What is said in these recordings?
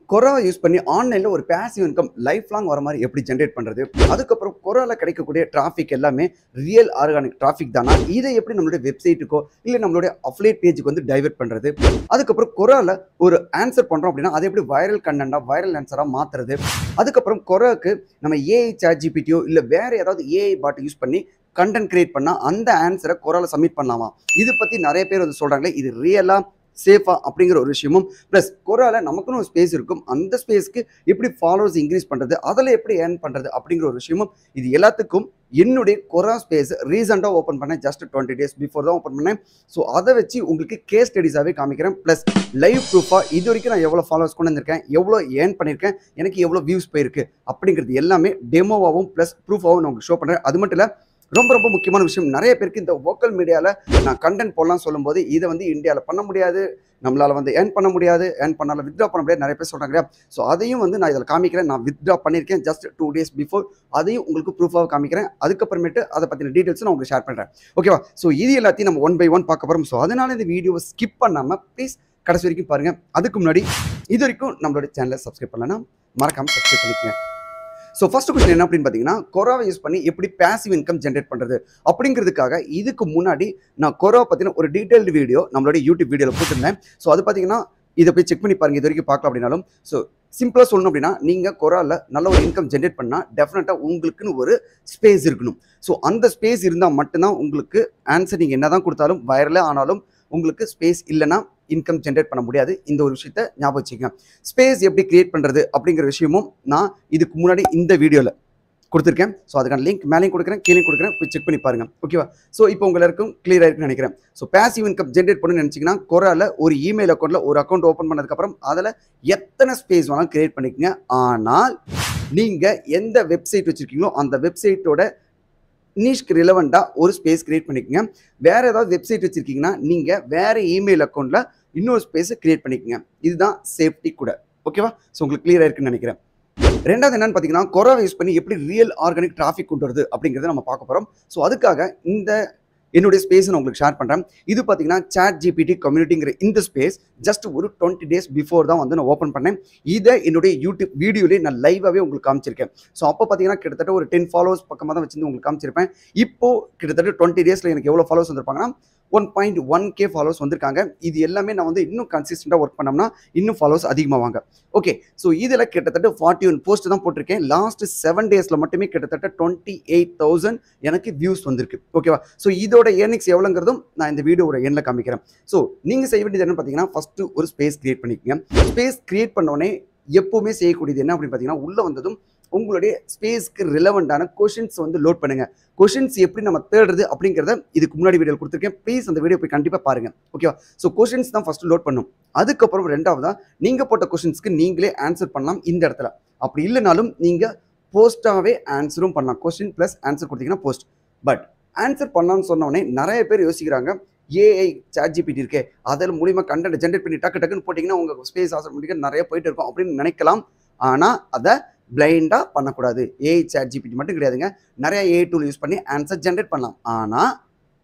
corona use பண்ணி ஆன்லைனில் ஒரு பேசிவ் இன்கம் லைஃப் லாங் வர மாதிரி எப்படி ஜென்ரேட் பண்ணுறது அதுக்கப்புறம் கொரோனாவில் கிடைக்கக்கூடிய டிராஃபிக் எல்லாமே ரியல் ஆர்கானிக் டிராஃபிக் தானா இதை எப்படி நம்மளுடைய வெப்சைட்டுக்கோ இல்லை நம்மளுடைய அஃப்லேட் பேஜுக்கு வந்து டைவர்ட் பண்ணுறது அதுக்கப்புறம் கொரோனாவில் ஒரு ஆன்சர் பண்ணுறோம் அப்படின்னா அதை எப்படி வைரல் கண்டென்ட்டாக வைரல் ஆன்சராக மாற்றுறது அதுக்கப்புறம் கொரோக்கு நம்ம ஏஐ சாட் ஜிபிடியோ இல்லை வேறு ஏதாவது ஏஐ பாட்டை யூஸ் பண்ணி கண்டென்ட் கிரியேட் பண்ணால் அந்த ஆன்சரை கொரோல சப்மிட் பண்ணலாமா இது பற்றி நிறைய பேர் வந்து சொல்கிறாங்களே இது ரியலாக சேஃபா அப்படிங்கிற ஒரு விஷயமும் ப்ளஸ் கொரோல நமக்குன்னு ஒரு ஸ்பேஸ் இருக்கும் அந்த ஸ்பேஸ்க்கு எப்படி ஃபாலோவர்ஸ் இன்க்ரீஸ் பண்ணுறது அதில் எப்படி ஏர்ன் பண்ணுறது அப்படிங்கிற ஒரு விஷயமும் இது எல்லாத்துக்கும் என்னுடைய கொரா ஸ்பேஸ் ரீசெண்டாக ஓப்பன் பண்ணேன் ஜஸ்ட் டுவெண்ட்டி டேஸ் பிஃபோர் தான் ஓப்பன் பண்ணேன் ஸோ அதை வச்சு உங்களுக்கு கேஸ் ஸ்டடிஸாகவே காமிக்கிறேன் ப்ளஸ் லைவ் ப்ரூஃபாக இது வரைக்கும் நான் எவ்வளோ ஃபாலோவர்ஸ் கொண்டு வந்திருக்கேன் எவ்வளோ ஏர்ன் பண்ணியிருக்கேன் எனக்கு எவ்வளோ வியூஸ் போயிருக்கு அப்படிங்கிறது எல்லாமே டெமோவாகவும் ப்ளஸ் ப்ரூஃபாகவும் நான் உங்களுக்கு ஷோ பண்ணுறேன் அது மட்டும் இல்லை ரொம்ப ரொம்ப முக்கியமான விஷயம் நிறைய பேருக்கு இந்த வோக்கல் மீடியாவில் நான் கண்டென்ட் போடலாம் சொல்லும்போது இதை வந்து இந்தியாவில் பண்ண முடியாது நம்மளால் வந்து ஏர்ன் பண்ண முடியாது ஏர்ன் பண்ணால வித்ட்ரா பண்ண முடியாது நிறைய பேர் சொல்கிறாங்க ஸோ அதையும் வந்து நான் இதில் காமிக்கிறேன் நான் வித்ட்ரா பண்ணியிருக்கேன் ஜஸ்ட் டூ டேஸ் பிஃபோர் அதையும் உங்களுக்கு ப்ரூஃபாக காமிக்கிறேன் அதுக்கப்புறமேட்டு அதை பற்றின டீட்டெயில்ஸ் நான் உங்களுக்கு ஷேர் பண்ணுறேன் ஓகேவா ஸோ இது எல்லாத்தையும் நம்ம ஒன் பை ஒன் பார்க்க போகிறோம் ஸோ அதனால இந்த வீடியோவை ஸ்கிப் பண்ணாமல் ப்ளீஸ் கடைசி வரைக்கும் பாருங்கள் அதுக்கு முன்னாடி இது வரைக்கும் நம்மளோட சேனலை சப்ஸ்கிரைப் பண்ணலன்னா மறக்காமல் சப்ஸ்கிரைப் பண்ணிக்கங்க ஸோ ஃபர்ஸ்ட் கொஸ்டின் என்ன அப்படின்னு பார்த்தீங்கன்னா கொரோவை யூஸ் பண்ணி எப்படி பேசிவ் இன்கம் ஜென்ரேட் பண்ணுறது அப்படிங்கிறதுக்காக இதுக்கு முன்னாடி நான் கொரோவை பற்றின ஒரு டீட்டெயில்டு வீடியோ நம்மளோட யூடியூப் வீடியோவில் போட்டிருந்தேன் ஸோ அது பார்த்தீங்கன்னா இதை போய் செக் பண்ணி பாருங்க இது வரைக்கும் பார்க்கலாம் அப்படின்னாலும் ஸோ சிம்பிளாக சொல்லணும் அப்படின்னா நீங்கள் கொரோவில் நல்ல ஒரு இன்கம் ஜென்ரேட் பண்ணால் டெஃபினட்டாக உங்களுக்குன்னு ஒரு ஸ்பேஸ் இருக்கணும் ஸோ அந்த ஸ்பேஸ் இருந்தால் மட்டும்தான் உங்களுக்கு ஆன்சர் நீங்கள் என்ன தான் கொடுத்தாலும் வைரலே ஆனாலும் உங்களுக்கு ஸ்பேஸ் இல்லைன்னா இன்கம் ஜென்ரேட் பண்ண முடியாது இந்த ஒரு விஷயத்த ஞாபகம் வச்சுக்கோங்க ஸ்பேஸ் எப்படி கிரியேட் பண்ணுறது அப்படிங்கிற விஷயமும் நான் இதுக்கு முன்னாடி இந்த வீடியோவில் கொடுத்துருக்கேன் ஸோ அதுக்கான லிங்க் மேலேயும் கொடுக்குறேன் கீழே கொடுக்குறேன் போய் செக் பண்ணி பாருங்க ஓகேவா ஸோ இப்போ உங்களுக்கும் கிளியராக இருக்குன்னு நினைக்கிறேன் ஸோ பேசிவ் இன்கம் ஜென்ரேட் பண்ணணும்னு நினச்சிங்கன்னா கொரால ஒரு இமெயில் அக்கௌண்ட்டில் ஒரு அக்கௌண்ட் ஓப்பன் பண்ணதுக்கப்புறம் அதில் எத்தனை ஸ்பேஸ் வேணாலும் கிரியேட் பண்ணிக்கோங்க ஆனால் நீங்கள் எந்த வெப்சைட் வச்சுருக்கீங்களோ அந்த வெப்சைட்டோட நீஷ்க்கு ரிலவெண்ட்டாக ஒரு ஸ்பேஸ் கிரியேட் பண்ணிக்கோங்க வேறு ஏதாவது வெப்சைட் வச்சுருக்கீங்கன்னா நீங்கள் வேறு இமெயில் அக்கௌண்ட்டில் இன்னொரு ஸ்பேஸை கிரியேட் பண்ணிக்கோங்க இதுதான் சேஃப்டி கூட ஓகேவா ஸோ உங்களுக்கு கிளியராக இருக்குன்னு நினைக்கிறேன் ரெண்டாவது என்னன்னு பார்த்தீங்கன்னா கொரோனா யூஸ் பண்ணி எப்படி ரியல் ஆர்கானிக் டிராஃபிக் கொண்டு வருது அப்படிங்கிறத நம்ம பார்க்க போகிறோம் ஸோ அதுக்காக இந்த என்னுடைய ஸ்பேஸ் நான் உங்களுக்கு ஷேர் பண்ணுறேன் இது பார்த்தீங்கன்னா சாட் ஜிபிடி கம்யூனிட்டிங்கிற இந்த ஸ்பேஸ் ஜஸ்ட் ஒரு டுவெண்ட்டி டேஸ் பிஃபோர் தான் வந்து நான் ஓப்பன் பண்ணேன் இதை என்னுடைய யூடியூப் வீடியோலேயே நான் லைவாகவே உங்களுக்கு காமிச்சிருக்கேன் ஸோ அப்போ பார்த்தீங்கன்னா கிட்டத்தட்ட ஒரு டென் ஃபாலோவர்ஸ் பக்கமாக தான் வச்சிருந்து உங்களுக்கு காமிச்சிருப்பேன் இப்போ கிட்டத்தட்ட டுவெண்ட்டி டேஸில் எனக்கு எவ்வளோ ஃபாலோவர்ஸ் வந்திருப்பாங்கன்னா one point one K followers வந்திருக்காங்க இது எல்லாமே நான் வந்து இன்னும் கன்சிஸ்டண்டாக ஒர்க் பண்ணோம்னா இன்னும் ஃபாலோவர்ஸ் அதிகமாவாங்க ஓகே ஸோ இதில் கிட்டத்தட்ட ஃபார்ட்டி ஒன் போஸ்ட் தான் போட்டிருக்கேன் லாஸ்ட் செவன் டேஸில் மட்டுமே கிட்டத்தட்ட டுவெண்ட்டி எயிட் தௌசண்ட் எனக்கு வியூஸ் வந்திருக்கு ஓகேவா ஸோ இதோட ஏர்னிங்ஸ் எவ்வளோங்கிறதும் நான் இந்த வீடியோட எண்ணில் காமிக்கிறேன் ஸோ நீங்கள் செய்ய வேண்டியது என்னன்னு பார்த்தீங்கன்னா ஃபஸ்ட்டு ஒரு ஸ்பேஸ் கிரியேட் பண்ணிக்கோங்க ஸ்பேஸ் கிரியேட் பண்ணோடனே எப்போவுமே செய்யக்கூடியது என்ன அப்படின்னு பார்த்தீங்கன்னா உள்ளே வந்ததும் உங்களுடைய ஸ்பேஸ்க்கு ரிலவெண்ட்டான கொஷின்ஸ் வந்து லோட் பண்ணுங்க கொஷின்ஸ் எப்படி நம்ம தேடுறது அப்படிங்கிறத இதுக்கு முன்னாடி வீடியோ கொடுத்துருக்கேன் ப்ளீஸ் அந்த வீடியோ போய் கண்டிப்பாக பாருங்க ஓகேவா ஸோ கொஷின்ஸ் தான் ஃபர்ஸ்ட் லோட் பண்ணும் அதுக்கப்புறம் ரெண்டாவதா நீங்கள் போட்ட கொஷின்ஸ்க்கு நீங்களே ஆன்சர் பண்ணலாம் இந்த இடத்துல அப்படி இல்லைனாலும் நீங்கள் போஸ்ட்டாகவே ஆன்சரும் பண்ணலாம் கொஸ்டின் ப்ளஸ் ஆன்சர் கொடுத்தீங்கன்னா போஸ்ட் பட் ஆன்சர் பண்ணலாம்னு சொன்னோடனே நிறைய பேர் யோசிக்கிறாங்க ஏஐ சாட் ஜிபிடி இருக்கே அதில் மூலியமாக கண்டென்ட் ஜென்ரேட் பண்ணி டக்கு டக்குன்னு போட்டிங்கன்னா உங்கள் ஸ்பேஸ் ஆட்டோமேட்டிக்காக நிறைய போயிட்டு இருக்கும் அப்படின்னு நினைக்கலாம் ஆனால் அதை பிளைண்டாக பண்ணக்கூடாது ஏஐ சாட் ஜிபிடி மட்டும் கிடையாதுங்க நிறைய ஏஐ டூல் யூஸ் பண்ணி ஆன்சர் ஜென்ரேட் பண்ணலாம் ஆனால்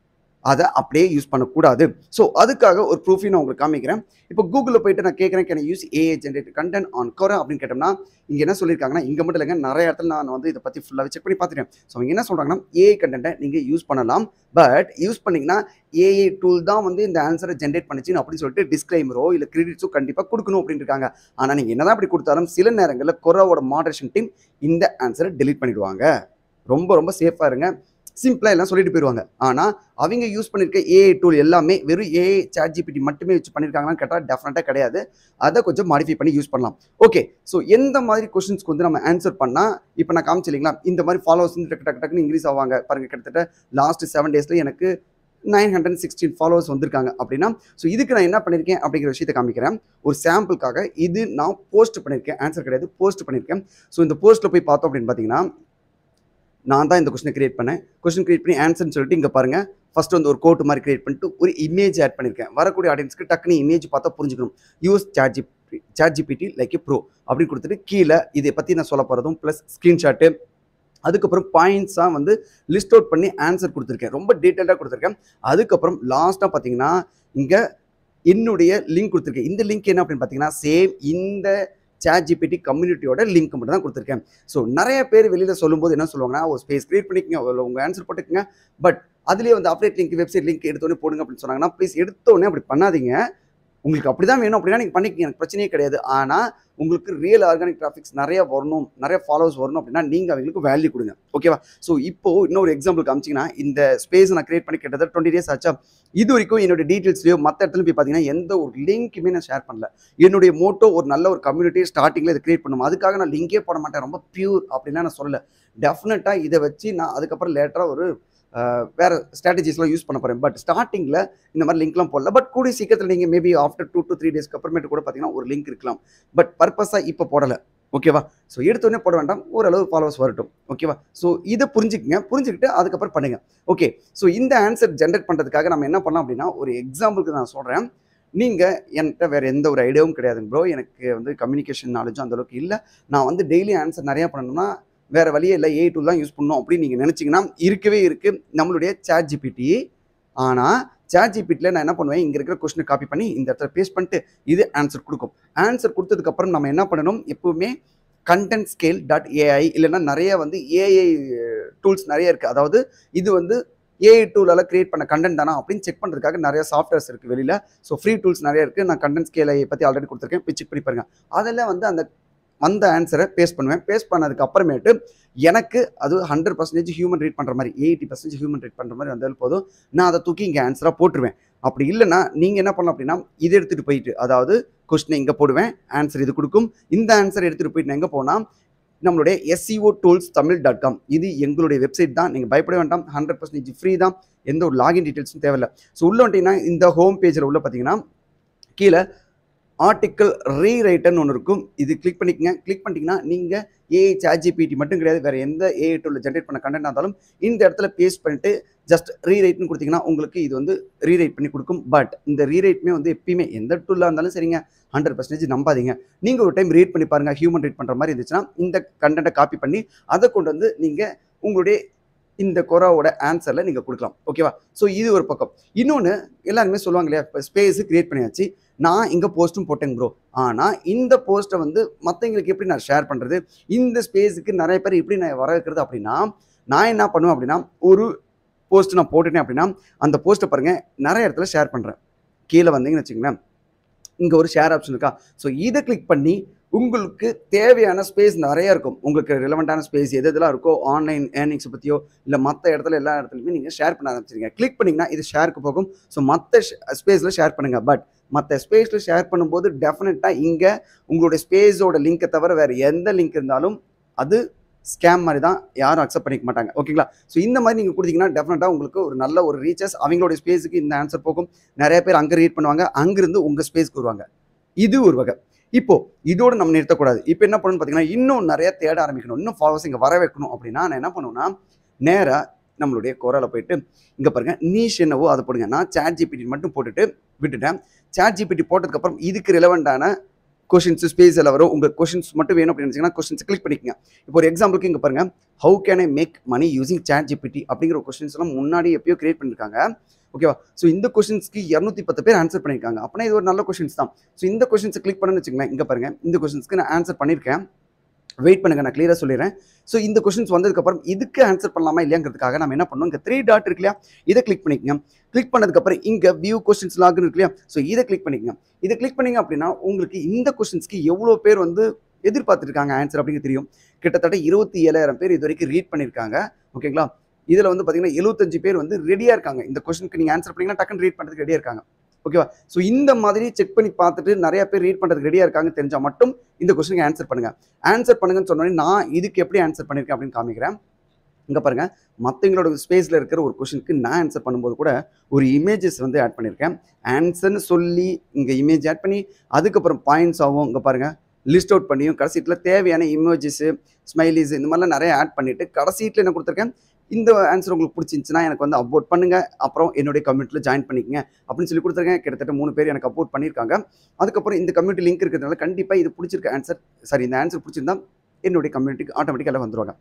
அதை அப்படியே யூஸ் பண்ணக்கூடாது ஸோ அதுக்காக ஒரு ப்ரூஃபையும் நான் உங்களுக்கு காமிக்கிறேன் இப்போ கூகுளில் போயிட்டு நான் கேட்குறேன் can use AI generate content on Quora அப்படின்னு கேட்டோம்னா இங்கே என்ன சொல்லியிருக்காங்கன்னா இங்கே மட்டும் இல்லைங்க நிறைய இடத்துல நான் வந்து இதை பற்றி ஃபுல்லாக செக் பண்ணி பார்த்துட்டேன் ஸோ அவங்க என்ன சொல்கிறாங்கன்னா ஏஐ கண்டென்ட்டை நீங்கள் யூஸ் பண்ணலாம் பட் யூஸ் பண்ணிங்கன்னா ஏஐ டூல் தான் வந்து இந்த ஆன்சரை ஜென்ரேட் பண்ணிச்சுன்னு அப்படின்னு சொல்லிட்டு டிஸ்க்ளைமரோ இல்லை கிரெடிட்ஸோ கண்டிப்பாக கொடுக்கணும் அப்படின்னு இருக்காங்க ஆனால் நீங்கள் என்னதான் அப்படி கொடுத்தாலும் சில நேரங்களில் கொரோவோட மாடரேஷன் டீம் இந்த ஆன்சரை டெலீட் பண்ணிடுவாங்க ரொம்ப ரொம்ப சேஃபாக இருங்க சிம்பிளாக எல்லாம் சொல்லிட்டு போயிடுவாங்க ஆனால் அவங்க யூஸ் பண்ணியிருக்க ஏஐ டூல் எல்லாமே வெறும் ஏஐ சாட் ஜிபிடி மட்டுமே வச்சு பண்ணியிருக்காங்களான்னு கேட்டால் டெஃபினட்டாக கிடையாது அதை கொஞ்சம் மாடிஃபை பண்ணி யூஸ் பண்ணலாம் ஓகே ஸோ எந்த மாதிரி கொஸ்டின்ஸ்க்கு வந்து நம்ம ஆன்சர் பண்ணால் இப்போ நான் காமிச்சு இல்லைங்களா இந்த மாதிரி ஃபாலோவர்ஸ் வந்து டக்கு டக்கு டக்குன்னு இன்க்ரீஸ் ஆவாங்க பாருங்க கிட்டத்தட்ட லாஸ்ட் செவன் டேஸில் எனக்கு நைன் ஹண்ட்ரட் சிக்ஸ்டீன் ஃபாலோவர்ஸ் வந்திருக்காங்க அப்படின்னா ஸோ இதுக்கு நான் என்ன பண்ணியிருக்கேன் அப்படிங்கிற விஷயத்தை காமிக்கிறேன் ஒரு சாம்பிளுக்காக இது நான் போஸ்ட் பண்ணியிருக்கேன் ஆன்சர் கிடையாது போஸ்ட் பண்ணியிருக்கேன் ஸோ இந்த போஸ்ட்டில் போய் பார்த்தோம் அப்படின்னு பார்த்தீங்கன்னா நான் தான் இந்த கொஸ்டினை கிரியேட் பண்ணேன் கொஸ்டின் கிரியேட் பண்ணி ஆன்சர்னு சொல்லிட்டு இங்கே பாருங்கள் ஃபர்ஸ்ட் வந்து ஒரு கோட் மாதிரி கிரியேட் பண்ணிட்டு ஒரு இமேஜ் ஆட் பண்ணியிருக்கேன் வரக்கூடிய ஆடியன்ஸ்க்கு டக்குனு இமேஜ் பார்த்தா புரிஞ்சுக்கணும் use chat GP chat GPT like bro அப்படின்னு கொடுத்துட்டு கீழே இதை பற்றி நான் சொல்ல போகிறதும் ப்ளஸ் ஸ்க்ரீன்ஷாட்டு அதுக்கப்புறம் பாயிண்ட்ஸாக வந்து லிஸ்ட் அவுட் பண்ணி ஆன்சர் கொடுத்துருக்கேன் ரொம்ப டீட்டெயிலாக கொடுத்துருக்கேன் அதுக்கப்புறம் லாஸ்ட்டாக பார்த்தீங்கன்னா இங்கே என்னுடைய லிங்க் கொடுத்துருக்கேன் இந்த லிங்க் என்ன அப்படின்னு பார்த்தீங்கன்னா சேம் இந்த சேட் ஜிபிடி கம்யூனிட்டியோட லிங்க் மட்டும் தான் கொடுத்துருக்கேன் ஸோ நிறைய பேர் வெளியில் சொல்லும்போது என்ன சொல்லுவாங்கன்னா ஒரு ஸ்பேஸ் கிரியேட் பண்ணிக்கங்க அதில் உங்கள் ஆன்சர் போட்டுக்கங்க பட் அதுலேயே வந்து அப்டேட் லிங்க் வெப்சைட் லிங்க் எடுத்தோடனே போடுங்க அப்படின்னு சொன்னாங்கன்னா ப்ளீஸ் எடுத்தோடனே அப்படி பண்ணாதீங்க உங்களுக்கு அப்படி தான் வேணும் அப்படின்னா நீங்கள் பண்ணிக்கங்க எனக்கு பிரச்சனையே கிடையாது ஆனால் உங்களுக்கு ரியல் ஆர்கானிக் டிராஃபிக்ஸ் நிறைய வரணும் நிறைய ஃபாலோவர்ஸ் வரணும் அப்படின்னா நீங்கள் அவங்களுக்கு வேல்யூ கொடுங்க ஓகேவா ஸோ இப்போ இன்னொரு எக்ஸாம்பிள் காமிச்சிங்கன்னா இந்த ஸ்பேஸ் நான் கிரியேட் பண்ணி கிட்டத்தட்ட டுவெண்ட்டி டேஸ் ஆச்சா இது வரைக்கும் என்னோட டீட்டெயில்ஸ்லையோ மற்ற இடத்துல போய் பார்த்தீங்கன்னா எந்த ஒரு லிங்க்குமே நான் ஷேர் பண்ணல என்னுடைய மோட்டோ ஒரு நல்ல ஒரு கம்யூனிட்டி ஸ்டார்டிங்கில் இதை கிரியேட் பண்ணும் அதுக்காக நான் லிங்கே போட மாட்டேன் ரொம்ப பியூர் அப்படின்லாம் நான் சொல்லலை டெஃபினட்டாக இதை வச்சு நான் அதுக்கப்புறம் லேட்டராக ஒரு அஹ், வேற ஸ்ட்ராட்டஜிஸ்லாம் யூஸ் பண்ண போகிறேன் பட் ஸ்டார்டிங்கில் இந்த மாதிரி லிங்க்லாம் போடல பட் கூடிய சீக்கிரத்தில் நீங்கள் maybe after two to three டேஸ்க்கு அப்புறமேட்டு கூட பார்த்தீங்கன்னா ஒரு லிங்க் இருக்கலாம் பட் பர்பஸாக இப்போ போடலை ஓகேவா ஸோ எடுத்தோடனே போட வேண்டாம் ஓரளவு ஃபாலோவர்ஸ் வரட்டும் ஓகேவா ஸோ இதை புரிஞ்சுக்கங்க புரிஞ்சுக்கிட்டு அதுக்கப்புறம் பண்ணுங்க ஓகே ஸோ இந்த ஆன்சர் ஜென்ரேட் பண்ணுறதுக்காக நம்ம என்ன பண்ணலாம் அப்படின்னா ஒரு எக்ஸாம்பிளுக்கு நான் சொல்கிறேன் நீங்கள் என்கிட்ட வேறு எந்த ஒரு ஐடியாவும் கிடையாதுங்க ப்ரோ எனக்கு வந்து கம்யூனிகேஷன் நாலேஜும் அந்தளவுக்கு இல்லை நான் வந்து டெய்லி ஆன்சர் நிறையா பண்ணணும்னா வேறு வழியே இல்லை ஏ டூல் தான் யூஸ் பண்ணணும் அப்படின்னு நீங்கள் நினச்சிங்கன்னா இருக்கவே இருக்குது நம்மளுடைய சேட் ஜிபிடி ஆனால் சேட் ஜிபிட்டியில் நான் என்ன பண்ணுவேன் இங்கே இருக்கிற கொஸ்டினை காப்பி பண்ணி இந்த இடத்துல பேஸ்ட் பண்ணிட்டு இது ஆன்சர் கொடுக்கும் ஆன்சர் கொடுத்ததுக்கப்புறம் நம்ம என்ன பண்ணணும் எப்பவுமே கண்டென்ட் ஸ்கேல் டாட் ஏஐ இல்லைன்னா நிறைய வந்து ஏஐ டூல்ஸ் நிறைய இருக்குது அதாவது இது வந்து ஏஐ டூலால் கிரியேட் பண்ண கண்டென்ட் தானா அப்படின்னு செக் பண்ணுறதுக்காக நிறைய சாஃப்ட்வேர்ஸ் இருக்குது வெளியில் ஸோ ஃப்ரீ டூல்ஸ் நிறைய இருக்குது நான் கண்டென்ட் ஸ்கேலை பற்றி ஆல்ரெடி கொடுத்துருக்கேன் போய் செக் பண்ணி பாருங்க அதில் வந்து அந்த அந்த ஆன்சரை பேஸ்ட் பண்ணுவேன் பேஸ்ட் பண்ணதுக்கு அப்புறமேட்டு எனக்கு அது ஹண்ட்ரட் பர்சன்டேஜ் ஹியூமன் ரீட் பண்ணுற மாதிரி எயிட்டி பர்சன்டேஜ் ஹியூமன் ரீட் பண்ணுற மாதிரி வந்தாலும் போதும் நான் அதை தூக்கி இங்கே ஆன்சராக போட்டுருவேன் அப்படி இல்லைன்னா நீங்கள் என்ன பண்ணலாம் அப்படின்னா இதை எடுத்துகிட்டு போயிட்டு அதாவது கொஸ்டினை இங்கே போடுவேன் ஆன்சர் இது கொடுக்கும் இந்த ஆன்சர் எடுத்துகிட்டு போயிட்டு நான் எங்கே போனால் நம்மளுடைய SEO tools Tamil dot com இது எங்களுடைய வெப்சைட் தான் நீங்கள் பயப்பட வேண்டாம் ஹண்ட்ரட் பர்சன்டேஜ் ஃப்ரீ தான் எந்த ஒரு லாகின் டீட்டெயில்ஸும் தேவையில்லை ஸோ உள்ள வந்துட்டீங்கன்னா இந்த ஹோம் பேஜில் உள்ள பார்த்தீங்கன்னா கீழே ஆர்டிக்கல் ரீரைட்டர்னு ஒன்று இருக்கும் இது கிளிக் பண்ணிக்கங்க கிளிக் பண்ணிட்டீங்கன்னா நீங்கள் ஏஐ சாட்ஜிபிடி மட்டும் கிடையாது வேறு எந்த ஏஐ டூலில் ஜென்ரேட் பண்ண கண்டென்ட் இருந்தாலும் இந்த இடத்துல பேஸ்ட் பண்ணிட்டு ஜஸ்ட் ரீரைட்னு கொடுத்தீங்கன்னா உங்களுக்கு இது வந்து ரீரைட் பண்ணி கொடுக்கும் பட் இந்த ரீரைட்மே வந்து எப்பயுமே எந்த டூலாக இருந்தாலும் சரிங்க ஹண்ட்ரட் பர்சன்டேஜ் நம்பாதீங்க நீங்கள் ஒரு டைம் ரீட் பண்ணி பாருங்கள் ஹியூமன் ரீட் பண்ணுற மாதிரி இருந்துச்சுன்னா இந்த கண்டென்ட்டை காப்பி பண்ணி அதை கொண்டு வந்து நீங்கள் உங்களுடைய இந்த கொராவோட ஆன்சரில் நீங்கள் கொடுக்கலாம் ஓகேவா ஸோ இது ஒரு பக்கம் இன்னொன்று எல்லாருமே சொல்லுவாங்க இல்லையா இப்போ ஸ்பேஸு கிரியேட் பண்ணியாச்சு நான் இங்கே போஸ்ட்டும் போட்டேங்க ப்ரோ ஆனால் இந்த போஸ்ட்டை வந்து மற்றவங்களுக்கு எப்படி நான் ஷேர் பண்ணுறது இந்த ஸ்பேஸுக்கு நிறைய பேர் எப்படி நான் வர வைக்கிறது அப்படின்னா நான் என்ன பண்ணுவேன் அப்படின்னா ஒரு போஸ்ட் நான் போட்டுட்டேன் அப்படின்னா அந்த போஸ்ட்டை பாருங்கள் நிறைய இடத்துல ஷேர் பண்ணுறேன் கீழே வந்தீங்கன்னு வச்சுங்களேன் இங்கே ஒரு ஷேர் ஆப்ஷன் இருக்கா ஸோ இதை கிளிக் பண்ணி உங்களுக்கு தேவையான ஸ்பேஸ் நிறைய இருக்கும் உங்களுக்கு ரிலவெண்ட்டான ஸ்பேஸ் எது எதெல்லாம் இருக்கோ ஆன்லைன் ஏர்னிங்ஸை பற்றியோ இல்லை மற்ற இடத்துல எல்லா இடத்துலையுமே நீங்கள் ஷேர் பண்ண ஆரம்பிச்சிருங்க கிளிக் பண்ணிங்கன்னா இது ஷேருக்கு போகும் ஸோ மற்ற ஸ்பேஸில் ஷேர் பண்ணுங்கள் பட் மற்ற ஸ்பேஸில் ஷேர் பண்ணும்போது டெஃபினட்டாக இங்கே உங்களுடைய ஸ்பேஸோட லிங்க்கை தவிர வேறு எந்த லிங்க் இருந்தாலும் அது ஸ்கேம் மாதிரி தான் யாரும் அக்செப்ட் பண்ணிக்க மாட்டாங்க ஓகேங்களா ஸோ இந்த மாதிரி நீங்கள் கொடுத்தீங்கன்னா டெஃபினட்டாக உங்களுக்கு ஒரு நல்ல ஒரு ரீச்சஸ் அவங்களுடைய ஸ்பேஸுக்கு இந்த ஆன்சர் போகும் நிறைய பேர் அங்கே ரீட் பண்ணுவாங்க அங்கிருந்து உங்கள் ஸ்பேஸ்க்கு வருவாங்க இது ஒரு வகை இப்போ இதோட நம்ம நிறுத்தக்கூடாது இப்போ என்ன பண்ணணும்னு பார்த்தீங்கன்னா இன்னும் நிறைய தேட ஆரம்பிக்கணும் இன்னும் ஃபாலோவர்ஸ் இங்கே வர வைக்கணும் அப்படின்னா நான் என்ன பண்ணுவேன்னா நேராக நம்மளுடைய குரலை போயிட்டு இங்கே பாருங்க நீஷ் என்னவோ அதை போடுங்க நான் சேட் ஜிபிடி மட்டும் போட்டுட்டு விட்டுட்டேன் சேட் ஜிபிடி போட்டதுக்கப்புறம் இதுக்கு ரிலவெண்ட்டான கொஷின்ஸ் ஸ்பேஸ் எல்லாம் வரும் உங்கள் கொஷின்ஸ் மட்டும் வேணும் அப்படின்னு நினச்சிங்கன்னா கொஷின்ஸ் கிளிக் பண்ணிக்கங்க இப்போ ஒரு எக்ஸாம்பிளுக்கு இங்கே பாருங்க how can I make money using chat GPT அப்படிங்கிற கொஷின்ஸ் எல்லாம் முன்னாடி எப்பயோ கிரியேட் பண்ணியிருக்காங்க ஓகேவா ஸோ இந்த கொஷின்ஸ்க்கு இரநூத்தி பத்து பேர் ஆன்சர் பண்ணியிருக்காங்க அப்படின்னா இது ஒரு நல்ல கொஷின்ஸ் தான் ஸோ இந்த கொஷின்ஸை கிளிக் பண்ணணும்னு வச்சுங்களேன் இங்கே பாருங்க இந்த கொஷின்ஸ்க்கு நான் ஆன்சர் பண்ணியிருக்கேன் வெயிட் பண்ணுங்க நான் கிளியராக சொல்லிடுறேன் ஸோ இந்த கொஷின்ஸ் வந்ததுக்கப்புறம் இதுக்கு ஆன்சர் பண்ணலாமா இல்லையாங்கிறதுக்காக நம்ம என்ன பண்ணோம் இங்கே த்ரீ டாட் இருக்கு இல்லையா இதை கிளிக் பண்ணிக்கங்க கிளிக் பண்ணதுக்கப்புறம் இங்கே வியூ கொஷின்ஸ் லாக்னு இருக்கு இல்லையா ஸோ இதை கிளிக் பண்ணிக்கங்க இதை கிளிக் பண்ணீங்க அப்படின்னா உங்களுக்கு இந்த கொஷின்ஸ்க்கு எவ்வளோ பேர் வந்து எதிர்பார்த்துருக்காங்க ஆன்சர் அப்படிங்க தெரியும் கிட்டத்தட்ட இருபத்தி ஏழாயிரம் பேர் இது வரைக்கும் ரீட் பண்ணியிருக்காங்க ஓகேங்களா இதில் வந்து பார்த்தீங்கன்னா எழுபத்தஞ்சு பேர் வந்து ரெடியாக இருக்காங்க இந்த கொஷனுக்கு நீங்கள் ஆன்சர் பண்ணீங்கன்னா டக்குன்னு ரீட் பண்ணுறதுக்கு ரெடியாக இருக்காங்க ஓகேவா ஸோ இந்த மாதிரி செக் பண்ணி பார்த்துட்டு நிறைய பேர் ரீட் பண்ணுறதுக்கு ரெடியாக இருக்காங்க தெரிஞ்சால் மட்டும் இந்த கொஸ்டினுக்கு ஆன்சர் பண்ணுங்க ஆன்சர் பண்ணுங்கன்னு சொன்னோடனே நான் இதுக்கு எப்படி ஆன்சர் பண்ணியிருக்கேன் அப்படின்னு காமிக்கிறேன் இங்கே பாருங்க மற்றவங்களோட ஸ்பேஸில் இருக்கிற ஒரு கொஷனுக்கு நான் ஆன்சர் பண்ணும்போது கூட ஒரு இமேஜஸ் வந்து ஆட் பண்ணியிருக்கேன் ஆன்சர்னு சொல்லி இங்கே இமேஜ் ஆட் பண்ணி அதுக்கப்புறம் பாயிண்ட்ஸ் ஆகும் இங்கே பாருங்க லிஸ்ட் அவுட் பண்ணியும் கடைசீட்டில் தேவையான இமேஜஸ் ஸ்மைலிஸ் இந்த மாதிரிலாம் நிறைய ஆட் பண்ணிட்டு கடைசீட்டில் என்ன கொடுத்துருக்கேன் இந்த ஆன்சர் உங்களுக்கு பிடிச்சிருந்துச்சுன்னா எனக்கு வந்து அப்வோட் பண்ணுங்க அப்புறம் என்னுடைய கம்யூனிட்டியில் ஜாயின் பண்ணிக்கங்க அப்படின்னு சொல்லி கொடுத்துருக்கேன் கிட்டத்தட்ட மூணு பேர் எனக்கு அப்வோட் பண்ணியிருக்காங்க அதுக்கப்புறம் இந்த கம்யூனிட்டி லிங்க் இருக்கிறதுனால கண்டிப்பாக இது பிடிச்சிருக்க ஆன்சர் சாரி இந்த ஆன்சர் பிடிச்சிருந்தா என்னுடைய கம்யூனிட்டிக்கு ஆட்டோமேட்டிக்காக எல்லாம் வந்துருவாங்க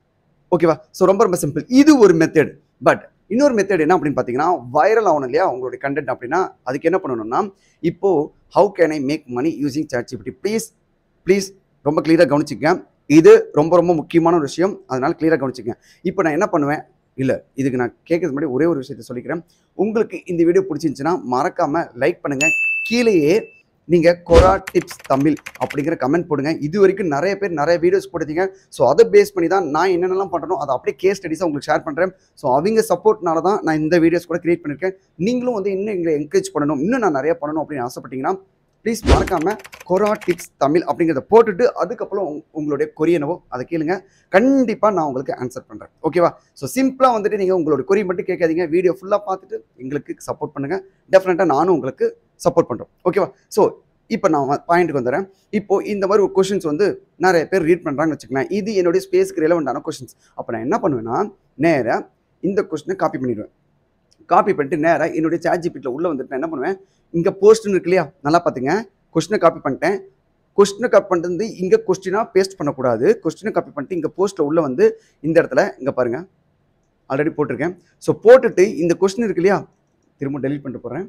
ஓகேவா ஸோ ரொம்ப ரொம்ப சிம்பிள் இது ஒரு மெத்தட் பட் இன்னொரு மெத்தட் என்ன அப்படின்னு பார்த்தீங்கன்னா வைரல் ஆகணும் இல்லையா உங்களுடைய கண்டென்ட் அப்படின்னா அதுக்கு என்ன பண்ணணும்னா இப்போ how can I make money using chat GPT please please ரொம்ப கிளியராக கவனிச்சிக்க இது ரொம்ப ரொம்ப முக்கியமான ஒரு விஷயம் அதனால கிளியராக கவனிச்சிக்க இப்போ நான் என்ன பண்ணுவேன் இல்லை இதுக்கு நான் கேட்கறது முன்னாடி ஒரே ஒரு விஷயத்த சொல்லிக்கிறேன் உங்களுக்கு இந்த வீடியோ பிடிச்சிருந்துச்சுன்னா மறக்காமல் லைக் பண்ணுங்கள் கீழேயே நீங்கள் கொரா டிப்ஸ் தமிழ் அப்படிங்கிற கமெண்ட் போடுங்க இது வரைக்கும் நிறைய பேர் நிறைய வீடியோஸ் போடுறீங்க ஸோ அதை பேஸ் பண்ணி தான் நான் என்னென்னலாம் பண்ணுறோம் அதை அப்படியே கேஸ் ஸ்டடிஸாக உங்களுக்கு ஷேர் பண்ணுறேன் ஸோ அவங்க சப்போர்ட்னால தான் நான் இந்த வீடியோஸ் கூட கிரியேட் பண்ணியிருக்கேன் நீங்களும் வந்து இன்னும் எங்களை என்கரேஜ் பண்ணணும் இன்னும் நான் நிறைய பண்ணணும் அப்படின்னு ஆசைப்பட்டீங்கன்னா ப்ளீஸ் மறக்காமல் கொரா டிப்ஸ் தமிழ் அப்படிங்கிறத போட்டுட்டு அதுக்கப்புறம் உங்க- உங்களுடைய கொரியனவோ அதை கேளுங்க கண்டிப்பாக நான் உங்களுக்கு ஆன்சர் பண்ணுறேன் ஓகேவா ஸோ சிம்பிளாக வந்துட்டு நீங்கள் உங்களோட கொரி மட்டும் கேட்காதீங்க வீடியோ ஃபுல்லாக பார்த்துட்டு எங்களுக்கு சப்போர்ட் பண்ணுங்கள் டெஃபினட்டாக நானும் உங்களுக்கு சப்போர்ட் பண்ணுறோம் ஓகேவா ஸோ இப்போ நான் பாயிண்ட்டுக்கு வந்துடுறேன் இப்போ இந்த மாதிரி ஒரு கொஷின்ஸ் வந்து நிறைய பேர் ரீட் பண்ணுறாங்கன்னு வச்சுக்கலாம் இது என்னுடைய ஸ்பேஸ்க்கு ரெலவெண்டான கொஷின்ஸ் அப்போ நான் என்ன பண்ணுவேன்னா நேராக இந்த கொஸ்டினை காப்பி பண்ணிடுவேன் காப்பி பண்ணிட்டு நேராக என்னுடைய சேட் ஜிபிட்டில் உள்ளே வந்துட்டு நான் என்ன பண்ணுவேன் இங்கே போஸ்ட்னு இருக்கு இல்லையா நல்லா பார்த்துங்க கொஸ்டினை காப்பி பண்ணிட்டேன் கொஸ்டினை காப்பி பண்ணிட்டு வந்து இங்கே கொஸ்டினாக பேஸ்ட் பண்ணக்கூடாது கொஸ்டினை காப்பி பண்ணிட்டு இங்கே போஸ்ட்டில் உள்ளே வந்து இந்த இடத்துல இங்கே பாருங்க ஆல்ரெடி போட்டிருக்கேன் ஸோ போட்டுட்டு இந்த கொஸ்டின் இருக்கு இல்லையா திரும்ப டெலீட் பண்ணிட்டு போகிறேன்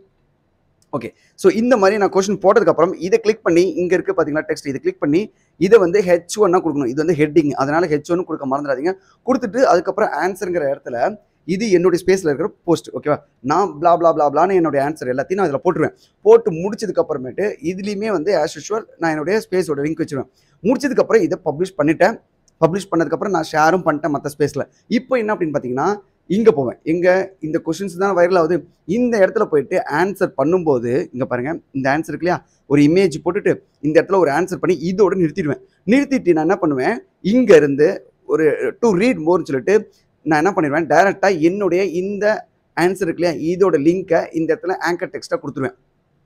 ஓகே ஸோ இந்த மாதிரி நான் கொஸ்டின் போட்டதுக்கப்புறம் இதை கிளிக் பண்ணி இங்கே இருக்கு பார்த்தீங்களா டெக்ஸ்ட் இதை கிளிக் பண்ணி இதை வந்து ஹெச் ஒன்னா கொடுக்கணும் இது வந்து ஹெட்டிங் அதனால ஹெச் ஒன்னு கொடுக்க மறந்துடாதீங்க கொடுத்துட்டு அதுக்கப்புறம் ஆன்சருங்கிற இடத்துல இது என்னுடைய ஸ்பேஸில் இருக்கிற போஸ்ட் ஓகேவா நான் blah blah blah பிளான்னு என்னுடைய ஆன்சர் எல்லாத்தையும் நான் இதில் போட்டுருவேன் போட்டு முடிச்சதுக்கு அப்புறமேட்டு இதுலேயுமே வந்து ஆஸ் யூஷுவல் நான் என்னுடைய ஸ்பேஸோட லிங்க் வச்சிருவேன் முடிச்சதுக்கப்புறம் இதை பப்ளிஷ் பண்ணிட்டேன் பப்ளிஷ் பண்ணதுக்கப்புறம் நான் ஷேரும் பண்ணிட்டேன் மற்ற ஸ்பேஸில் இப்போ என்ன அப்படின்னு பார்த்தீங்கன்னா இங்கே போவேன் எங்கே இந்த கொஷின்ஸ் தான் வைரல் ஆகுது இந்த இடத்துல போயிட்டு ஆன்சர் பண்ணும்போது இங்கே பாருங்க இந்த ஆன்சர் இருக்கு இல்லையா ஒரு இமேஜ் போட்டுட்டு இந்த இடத்துல ஒரு ஆன்சர் பண்ணி இதோட நிறுத்திடுவேன் நிறுத்திட்டு நான் என்ன பண்ணுவேன் இங்க இருந்து ஒரு டு ரீட் மோர்னு சொல்லிட்டு நான் என்ன பண்ணிடுவேன் டைரெக்டாக என்னுடைய இந்த ஆன்சர் இருக்கு இல்லையா இதோட லிங்கை இந்த இடத்துல ஆங்கர் டெக்ஸ்ட்டாக கொடுத்துருவேன்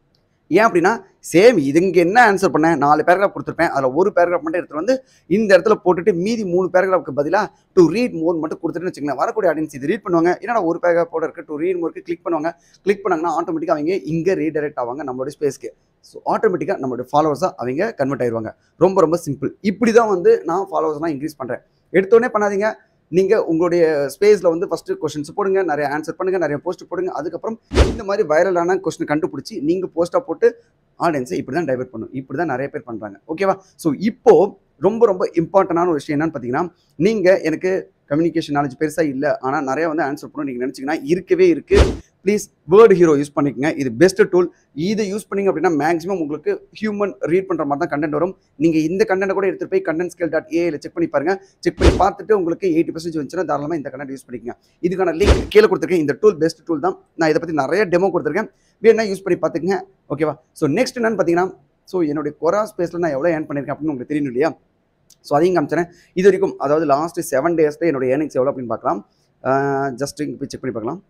ஏன் அப்படின்னா சேம் இது இங்கே என்ன ஆன்சர் பண்ணேன் நாலு பேராகிராஃப் கொடுத்துருப்பேன் அதில் ஒரு பேராகிராஃப் மட்டும் எடுத்துட்டு வந்து இந்த இடத்துல போட்டுட்டு மீதி மூணு பேராகிராஃப்க்கு பதிலாக டு ரீட் மோர் மட்டும் கொடுத்துட்டுன்னு வச்சுங்களேன் வரக்கூடிய ஆடியன்ஸ் இது ரீட் பண்ணுவாங்க என்னடா ஒரு பேராகிராஃப் போட இருக்கு டு ரீட் மோருக்கு கிளிக் பண்ணுவாங்க கிளிக் பண்ணாங்கன்னா ஆட்டோமேட்டிக்காக அவங்க இங்கே ரீடைரக்ட் ஆவாங்க நம்மளோட ஸ்பேஸ்க்கு ஸோ ஆட்டோமேட்டிக்காக நம்மளோட ஃபாலோவர்ஸாக அவங்க கன்வெர்ட் ஆயிடுவாங்க ரொம்ப ரொம்ப சிம்பிள் இப்படி தான் வந்து நான் ஃபாலோவர்ஸ்லாம் இன்க்ரீஸ் பண்ணுறேன் எடுத்தோடனே பண்ணாதீங்க நீங்கள் உங்களுடைய ஸ்பேஸில் வந்து ஃபஸ்ட்டு கொஷின்ஸ் போடுங்க நிறைய ஆன்சர் பண்ணுங்கள் நிறைய போஸ்ட் போடுங்க அதுக்கப்புறம் இந்த மாதிரி வைரலான கொஸ்டின் கண்டுபிடிச்சி நீங்கள் போஸ்ட்டாக போட்டு ஆடியன்ஸை இப்படி தான் டைவர்ட் பண்ணும் இப்படி தான் நிறைய பேர் பண்ணுறாங்க ஓகேவா ஸோ இப்போ ரொம்ப ரொம்ப இம்பார்ட்டண்டான ஒரு விஷயம் என்னன்னு பார்த்தீங்கன்னா நீங்கள் எனக்கு கம்யூனிகேஷன் நாலேஜ் பெருசாக இல்லை ஆனால் நிறைய வந்து ஆன்சர் பண்ணணும் நீங்கள் நினச்சிங்கன்னா இருக்கவே இருக்குது ப்ளீஸ் வேர்டு ஹீரோ யூஸ் பண்ணிக்கங்க இது பெஸ்ட் டூல் இதை யூஸ் பண்ணீங்க அப்படின்னா மேக்ஸிமம் உங்களுக்கு ஹியூமன் ரீட் பண்ணுற மாதிரி தான் கண்டென்ட் வரும் நீங்கள் இந்த கண்டென்ட் கூட எடுத்துகிட்டு போய் கண்டென்ட் ஸ்கேல் டாட் ஏல செக் பண்ணி பாருங்க செக் பண்ணி பார்த்துட்டு உங்களுக்கு எயிட்டி பர்சன்ட் வந்துச்சுன்னா தாராளமாக இந்த கண்டென்ட் யூஸ் பண்ணிக்கங்க இதுக்கான லிங்க் கீழே கொடுத்துருக்கேன் இந்த டூல் பெஸ்ட் டூல் தான் நான் இதை பற்றி நிறைய டெமோ கொடுத்துருக்கேன் வேணா யூஸ் பண்ணி பார்த்துக்கங்க ஓகேவா ஸோ நெக்ஸ்ட் என்னன்னு பார்த்தீங்கன்னா ஸோ என்னுடைய கொரா ஸ்பேஸில் நான் எவ்வளோ ஏர்ன் பண்ணியிருக்கேன் அப்படின்னு உங்களுக்கு தெரியணும் இல்லையா ஸோ அதையும் காமிச்சேன் இது வரைக்கும் அதாவது லாஸ்ட் செவன் டேஸில் என்னோட ஏர்னிங்ஸ் எவ்வளோ அப்படின்னு பார்க்கலாம் ஜஸ்ட் இங்கே போய் செக் பண்ணி பார்க்கலாம்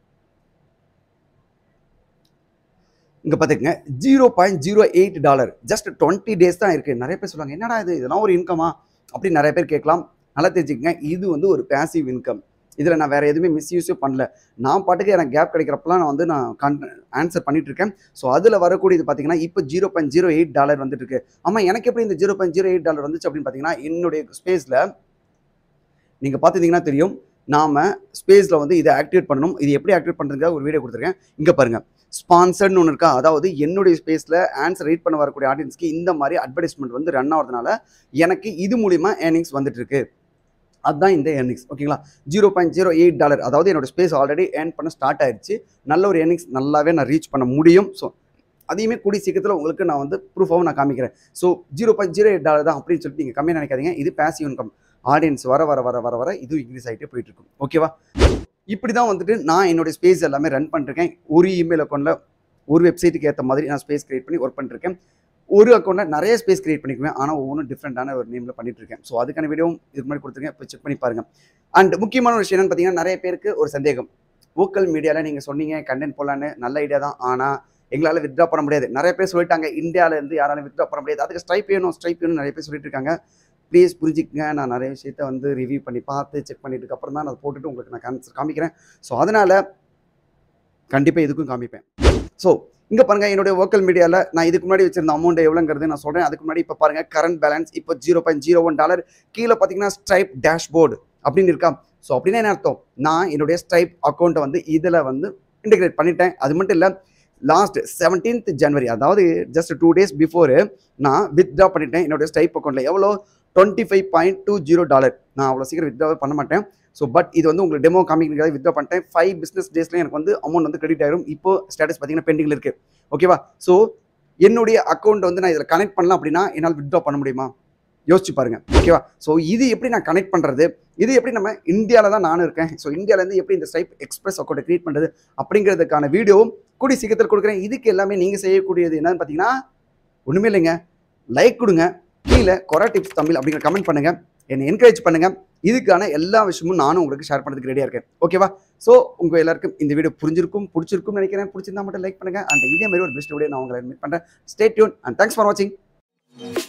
இங்கே பார்த்துக்கங்க zero point zero eight dollar just twenty days தான் இருக்குது நிறைய பேர் சொல்லுவாங்க என்னடா இது இதெல்லாம் ஒரு இன்கமா அப்படின்னு நிறைய பேர் கேட்கலாம் நல்லா தெரிஞ்சுக்கங்க இது வந்து ஒரு பேசிவ் இன்கம் இதில் நான் வேறு எதுவுமே மிஸ்யூஸே பண்ணல நான் பாட்டுக்கு எனக்கு கேப் கிடைக்கிறப்பலாம் நான் வந்து நான் கன் ஆன்சர் பண்ணிட்டு இருக்கேன் ஸோ அதில் வரக்கூடியது பார்த்தீங்கன்னா இப்போ zero point zero eight dollar வந்துட்டு இருக்கு ஆமாம் எனக்கு எப்படி இந்த zero point zero eight dollar வந்துச்சு அப்படின்னு பார்த்தீங்கன்னா என்னுடைய ஸ்பேஸில் நீங்கள் பார்த்துட்டீங்கன்னா தெரியும் நாம ஸ்பேஸில் வந்து இதை ஆக்டிவேட் பண்ணணும் இது எப்படி ஆக்டிவேட் பண்ணுறதுக்காக ஒரு வீடியோ கொடுத்துருக்கேன் இங்கே பாருங்க ஸ்பான்சர்ட்னு ஒன்று இருக்கா அதாவது என்னுடைய ஸ்பேஸில் ஆன்சர் ரீட் பண்ண வரக்கூடிய ஆடியன்ஸ்க்கு இந்த மாதிரி அட்வர்டைஸ்மெண்ட் வந்து ரன் ஆகிறதுனால எனக்கு இது மூலிமா ஏர்னிங்ஸ் வந்துட்டு இருக்கு அதுதான் இந்த ஏர்னிங்ஸ் ஓகேங்களா zero point zero eight dollar அதாவது என்னோட ஸ்பேஸ் ஆல்ரெடி ஏர்ன் பண்ண ஸ்டார்ட் ஆயிடுச்சு நல்ல ஒரு ஏர்னிங்ஸ் நல்லாவே நான் ரீச் பண்ண முடியும் ஸோ அதையுமே கூடிய சீக்கிரத்தில் உங்களுக்கு நான் வந்து ப்ரூஃபாகவும் நான் காமிக்கிறேன் so zero point zero eight dollar தான் அப்படின்னு சொல்லிட்டு நீங்கள் கம்மியாக நினைக்காதீங்க இது பேசிவ் இன்கம் ஆடியன்ஸ் வர வர வர வர வர இது இன்க்ரீஸ் ஆகிட்டே போயிட்டு இருக்கும் ஓகேவா இப்படி தான் வந்துட்டு நான் என்னுடைய ஸ்பேஸ் எல்லாமே ரன் பண்ணிருக்கேன் ஒரு இமெயில் அக்கௌண்ட்டில் ஒரு வெப்சைட்டுக்கு ஏற்ற மாதிரி நான் ஸ்பேஸ் கிரியேட் பண்ணி ஒர்க் பண்ணிருக்கேன் ஒரு அக்கௌண்ட்டில் நிறைய ஸ்பேஸ் கிரியேட் பண்ணிக்குவேன் ஆனால் ஒவ்வொன்றும் டிஃப்ரெண்டான ஒரு நேமில் பண்ணிட்டு இருக்கேன் ஸோ அதுக்கான வீடியோவும் இதுக்கு முன்னாடி கொடுத்துருக்கேன் இப்போ செக் பண்ணி பாருங்க அண்ட் முக்கியமான ஒரு விஷயம் என்னன்னு பார்த்தீங்கன்னா நிறைய பேருக்கு ஒரு சந்தேகம் ஓக்கல் மீடியாவில் நீங்கள் சொன்னீங்க கண்டென்ட் போடலான்னு நல்ல ஐடியா தான் ஆனால் எங்களால் வித்ட்ரா பண்ண முடியாது நிறைய பேர் சொல்லிட்டாங்க இந்தியாவில இருந்து யாராலும் வித்ட்ரா பண்ண முடியாது அதுக்கு ஸ்ட்ரைப் வேணும் ஸ்ட்ரைப் வேணும் நிறைய பேர் சொல்லிட்டு இருக்காங்க ப்ளீஸ் புரிஞ்சுக்கங்க நான் நிறைய விஷயத்த வந்து ரிவ்யூ பண்ணி பார்த்து செக் பண்ணிட்டு அப்புறம் தான் நான் அதை போட்டுட்டு உங்களுக்கு நான் காமி- காமிக்கிறேன் ஸோ அதனால் கண்டிப்பாக இதுக்கும் காமிப்பேன் ஸோ இங்கே பாருங்க என்னுடைய ஓக்கல் மீடியாவில் நான் இதுக்கு முன்னாடி வச்சிருந்த அமௌண்ட் எவ்வளோங்கிறது நான் சொல்கிறேன் அதுக்கு முன்னாடி இப்போ பாருங்க கரண்ட் பேலன்ஸ் இப்போ zero point zero one dollar கீழே பார்த்தீங்கன்னா ஸ்ட்ரைப் டேஷ்போர்டு அப்படின்னு இருக்கா ஸோ அப்படின்னு என்ன அர்த்தம் நான் என்னுடைய ஸ்ட்ரைப் அக்கௌண்ட்டை வந்து இதில் வந்து இன்டிகிரேட் பண்ணிட்டேன் அது மட்டும் இல்லை லாஸ்ட் செவன்டீன்த் ஜனவரி அதாவது ஜஸ்ட் டூ டேஸ் பிஃபோர் நான் வித்ட்ரா பண்ணிட்டேன் என்னோட ஸ்டைப் அக்கௌண்ட்டில் எவ்வளோ twenty five point two zero dollar நான் அவ்வளோ சீக்கிரம் வித்ட்ரா பண்ண மாட்டேன் ஸோ பட் இது வந்து உங்களுக்கு டெமோ காமிக்கிறதுக்காக வித்ட்ரா பண்ணிட்டேன் ஃபைவ் பிஸ்னஸ் டேஸ்ல எனக்கு வந்து அமௌண்ட் வந்து கிரெடிட் ஆயிரும் இப்போ ஸ்டேட்டஸ் பார்த்தீங்கன்னா பெண்டிங்கில் இருக்கு ஓகேவா ஸோ என்னுடைய அக்கௌண்ட் வந்து நான் இதில் கனெக்ட் பண்ணலாம் அப்படின்னா என்னால் வித்ட்ரா பண்ண முடியுமா யோசிச்சு பாருங்க ஓகேவா ஸோ இது எப்படி நான் கனெக்ட் பண்ணுறது இது எப்படி நம்ம இந்தியாவில் தான் நானும் இருக்கேன் ஸோ இந்தியாவிலேருந்து எப்படி இந்த ஸ்டைப் எக்ஸ்பிரஸ் அக்கௌண்ட்டை கிரியேட் பண்ணுறது அப்படிங்கிறதுக்கான வீடியோவும் கூடி சீக்கிரத்தில் கொடுக்குறேன் இதுக்கு எல்லாமே நீங்கள் செய்யக்கூடியது என்னன்னு பார்த்தீங்கன்னா ஒன்றுமே இல்லைங்க லைக் கொடுங்க கீழே கொரா டிப்ஸ் தமிழ் அப்படிங்கிற கமெண்ட் பண்ணுங்க என்னை என்கரேஜ் பண்ணுங்க இதுக்கான எல்லா விஷயமும் நானும் உங்களுக்கு ஷேர் பண்ணுறதுக்கு ரெடியாக இருக்கேன் ஓகேவா ஸோ உங்கள் எல்லாருக்கும் இந்த வீடியோ புரிஞ்சிருக்கும் பிடிச்சிருக்கும்னு நினைக்கிறேன் பிடிச்சிருந்தா மட்டும் லைக் பண்ணுங்க அண்ட் இதே மாதிரி ஒரு பெஸ்ட் வீடியோ நான் உங்களை மீட் பண்ணுறேன் stay tune and thanks for வாட்சிங்